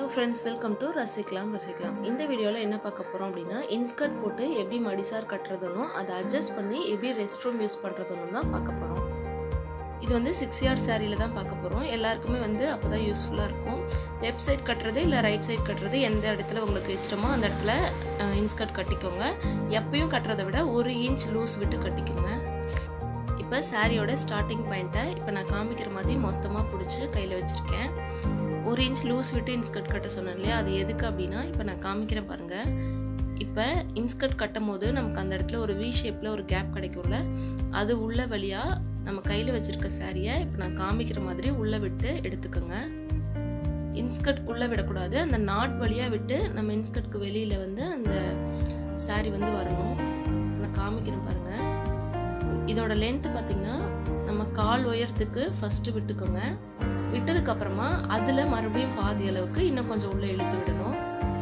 friends welcome to ரசிக்கலாம் ரசிக்கலாம் இந்த வீடியோவில் என்ன பார்க்க போகிறோம் அப்படின்னா இன்ஸ்கர்ட் போட்டு எப்படி மடிசார் கட்டுறதுனும் அதை அட்ஜஸ்ட் பண்ணி எப்படி ரெஸ்ட் ரூம் யூஸ் பண்ணுறதுன்னு தான் பார்க்க போகிறோம் இது வந்து சிக்ஸ் இயர் சாரியில் தான் பார்க்க போகிறோம் எல்லாருக்குமே வந்து அப்போ தான் யூஸ்ஃபுல்லாக இருக்கும் லெஃப்ட் சைட் கட்டுறது இல்லை ரைட் சைட் கட்டுறது எந்த இடத்துல உங்களுக்கு இஷ்டமோ அந்த இடத்துல இன்ஸ்கர்ட் கட்டிக்கோங்க எப்பயும் கட்டுறதை விட ஒரு இன்ச் லூஸ் விட்டு கட்டிக்கோங்க இப்போ சாரியோட ஸ்டார்டிங் பாயிண்ட்டை இப்போ நான் காமிக்கிற மாதிரி மொத்தமாக பிடிச்சி கையில் வச்சுருக்கேன் ஒரு இன்ச் லூஸ் விட்டு இன்ஸ்கர்ட் கட்ட சொன்னேன் இல்லையா அது எதுக்கு அப்படின்னா இப்போ நான் காமிக்கிறேன் பாருங்கள் இப்போ இன்ஸ்கர்ட் கட்டும் போது நமக்கு அந்த இடத்துல ஒரு வி ஷேப்பில் ஒரு கேப் கிடைக்கும்ல அது உள்ள வழியாக நம்ம கையில் வச்சுருக்க சாரியை இப்போ நான் காமிக்கிற மாதிரி உள்ளே விட்டு எடுத்துக்கோங்க இன்ஸ்கர்ட் உள்ளே விடக்கூடாது அந்த நாட் வழியாக விட்டு நம்ம இன்ஸ்கர்ட்க்கு வெளியில் வந்து அந்த சாரி வந்து வரணும் நான் காமிக்கிறேன் பாருங்கள் இதோட லென்த்து பார்த்தீங்கன்னா நம்ம கால் உயரத்துக்கு ஃபஸ்ட்டு விட்டுக்கோங்க விட்டதுக்கு அப்புறமா அதில் மறுபடியும் பாதி அளவுக்கு இன்னும் கொஞ்சம் உள்ளே இழுத்து விடணும்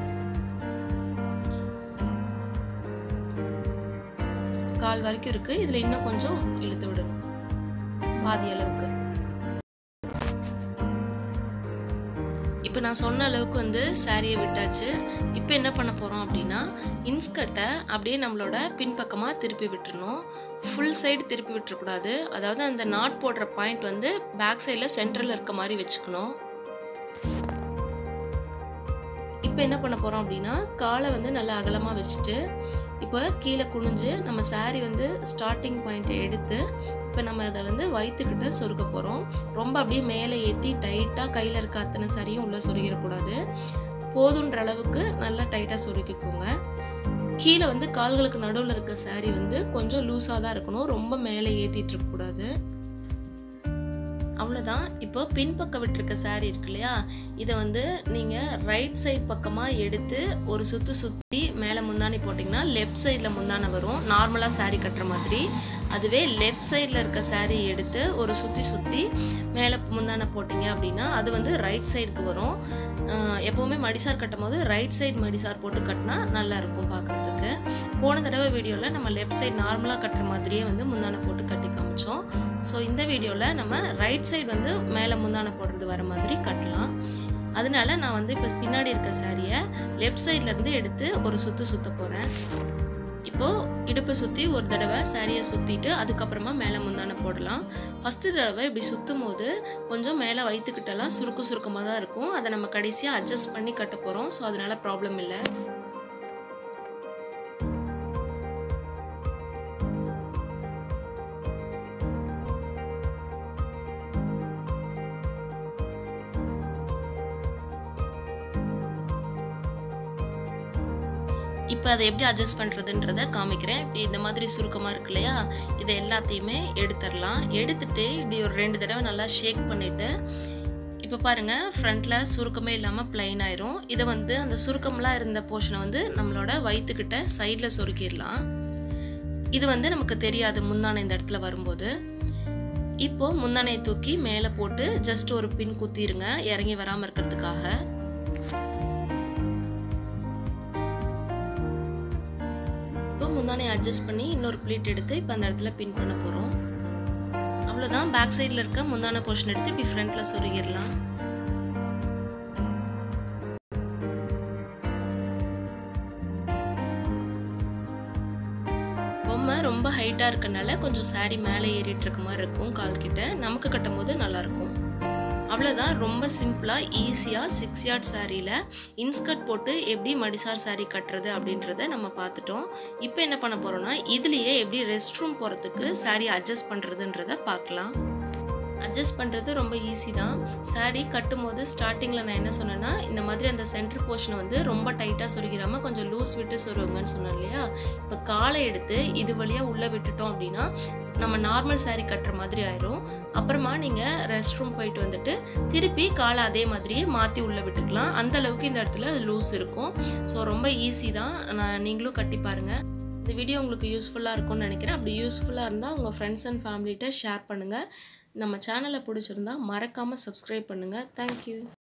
கால் வரைக்கும் இருக்கு இதில் இன்னும் கொஞ்சம் இழுத்து விடணும் பாதி அளவுக்கு இப்போ நான் சொன்ன அளவுக்கு வந்து சாரியை விட்டாச்சு இப்போ என்ன பண்ண போகிறோம் அப்படின்னா இன்ஸ்கர்ட்டை அப்படியே நம்மளோட பின்பக்கமாக திருப்பி விட்டுறணும் ஃபுல் சைடு திருப்பி விட்டுறக்கூடாது அதாவது அந்த நாட் போடுற பாயிண்ட் வந்து பேக் சைடில் சென்டரில் இருக்க மாதிரி வச்சுக்கணும் இப்போ என்ன பண்ண போகிறோம் அப்படின்னா காலை வந்து நல்லா அகலமாக வச்சுட்டு இப்போ கீழே குனிஞ்சு நம்ம சாரி வந்து ஸ்டார்டிங் பாயிண்ட்டை எடுத்து இப்போ நம்ம அதை வந்து வயிற்றுக்கிட்ட சொருக்க போகிறோம் ரொம்ப அப்படியே மேலே ஏற்றி டைட்டாக கையில் இருக்க அத்தனை சரியும் உள்ளே சொருகிடக்கூடாது போதுன்ற அளவுக்கு நல்லா டைட்டாக சொருக்கிக்கோங்க கீழே வந்து கால்களுக்கு நடுவில் இருக்க சாரி வந்து கொஞ்சம் லூஸாக தான் இருக்கணும் ரொம்ப மேலே ஏற்றிட்டு இருக்கக்கூடாது அவ்வளோதான் இப்போ பின்பக்கம் விட்டுருக்க சாரீ இருக்கு இல்லையா இதை வந்து நீங்கள் ரைட் சைட் பக்கமாக எடுத்து ஒரு சுற்று சுற்றி மேலே முந்தானி போட்டிங்கன்னா லெஃப்ட் சைடில் முந்தானை வரும் நார்மலாக சாரீ கட்டுற மாதிரி அதுவே லெஃப்ட் சைடில் இருக்க சாரீ எடுத்து ஒரு சுற்றி சுற்றி மேலே முந்தானை போட்டிங்க அப்படின்னா அது வந்து ரைட் சைடுக்கு வரும் எப்போவுமே மடிசார் கட்டும் போது ரைட் சைடு மடிசார் போட்டு கட்டினா நல்லா இருக்கும் பார்க்குறதுக்கு போன தடவை வீடியோவில் நம்ம லெஃப்ட் சைடு நார்மலாக கட்டுற மாதிரியே வந்து முந்தானை போட்டு கட்டி காமிச்சோம் ஸோ இந்த வீடியோவில் நம்ம ரைட் சைடு வந்து மேலே முந்தானை போடுறது வர மாதிரி கட்டலாம் அதனால நான் வந்து இப்போ பின்னாடி இருக்க சாரியை லெஃப்ட் சைட்லேருந்து எடுத்து ஒரு சுற்று சுற்ற போகிறேன் இப்போது இடுப்பை சுற்றி ஒரு தடவை சாரியை சுற்றிட்டு அதுக்கப்புறமா மேலே முந்தானை போடலாம் ஃபஸ்ட்டு தடவை இப்படி சுற்றும் போது கொஞ்சம் மேலே வைத்துக்கிட்டலாம் சுருக்கு சுருக்கமாக தான் இருக்கும் அதை நம்ம கடைசியாக அட்ஜஸ்ட் பண்ணி கட்ட போகிறோம் ஸோ அதனால் ப்ராப்ளம் இல்லை இப்போ அதை எப்படி அட்ஜஸ்ட் பண்ணுறதுன்றத காமிக்கிறேன் இப்படி இந்த மாதிரி சுருக்கமாக இருக்கு இல்லையா இதை எல்லாத்தையுமே எடுத்துடலாம் எடுத்துட்டு இப்படி ஒரு ரெண்டு தடவை நல்லா ஷேக் பண்ணிவிட்டு இப்போ பாருங்கள் ஃப்ரண்ட்டில் சுருக்கமே இல்லாமல் பிளைன் ஆயிரும் இதை வந்து அந்த சுருக்கம்லாம் இருந்த போர்ஷனை வந்து நம்மளோட வயிற்றுக்கிட்ட சைடில் சொருக்கிடலாம் இது வந்து நமக்கு தெரியாது முந்தானை இந்த இடத்துல வரும்போது இப்போ முந்தானையை தூக்கி மேலே போட்டு ஜஸ்ட் ஒரு பின் குத்திருங்க இறங்கி வராமல் இருக்கிறதுக்காக இப்போ முந்தானை அட்ஜஸ்ட் பண்ணி இன்னொரு ப்ளீட் எடுத்து இப்போ அந்த இடத்துல பின் பண்ண போகிறோம் அவ்வளோதான் பேக் சைடில் இருக்க முந்தான போர்ஷன் எடுத்து இப்படி ஃப்ரண்ட்டில் சொருகிடலாம் பொம்மை ரொம்ப ஹைட்டாக இருக்கனால கொஞ்சம் சாரி மேலே ஏறிட்டு இருக்க மாதிரி இருக்கும் கால் கிட்ட நமக்கு கட்டும் போது நல்லாயிருக்கும் அவ்வளோதான் ரொம்ப சிம்பிளாக ஈஸியாக சிக்ஸ் யார்ட் சாரியில் இன்ஸ்கர்ட் போட்டு எப்படி மடிசார் சாரி கட்டுறது அப்படின்றத நம்ம பார்த்துட்டோம் இப்போ என்ன பண்ண போகிறோம்னா இதுலேயே எப்படி ரெஸ்ட் ரூம் போகிறதுக்கு சாரி அட்ஜஸ்ட் பண்ணுறதுன்றத பார்க்கலாம் அட்ஜஸ்ட் பண்ணுறது ரொம்ப ஈஸி தான் சாரீ கட்டும் போது ஸ்டார்டிங்கில் நான் என்ன சொன்னேன்னா இந்த மாதிரி அந்த சென்டர் போர்ஷனை வந்து ரொம்ப டைட்டாக சொருகிறாமல் கொஞ்சம் லூஸ் விட்டு சொருவுங்கன்னு சொன்னேன் இல்லையா இப்போ காலை எடுத்து இது வழியாக உள்ளே விட்டுட்டோம் அப்படின்னா நம்ம நார்மல் சாரீ கட்டுற மாதிரி ஆயிரும் அப்புறமா நீங்கள் ரெஸ்ட் ரூம் போயிட்டு வந்துட்டு திருப்பி காலை அதே மாதிரியே மாற்றி உள்ளே விட்டுக்கலாம் அந்த அளவுக்கு இந்த இடத்துல லூஸ் இருக்கும் ஸோ ரொம்ப ஈஸி தான் நான் நீங்களும் கட்டி பாருங்கள் இந்த வீடியோ உங்களுக்கு யூஸ்ஃபுல்லாக இருக்கும்னு நினைக்கிறேன் அப்படி யூஸ்ஃபுல்லாக இருந்தால் உங்கள் ஃப்ரெண்ட்ஸ் அண்ட் ஃபேமிலிகிட்ட ஷேர் பண்ணுங்கள் நம்ம சேனலை பிடிச்சிருந்தா மறக்காமல் சப்ஸ்கிரைப் பண்ணுங்கள் தேங்க்யூ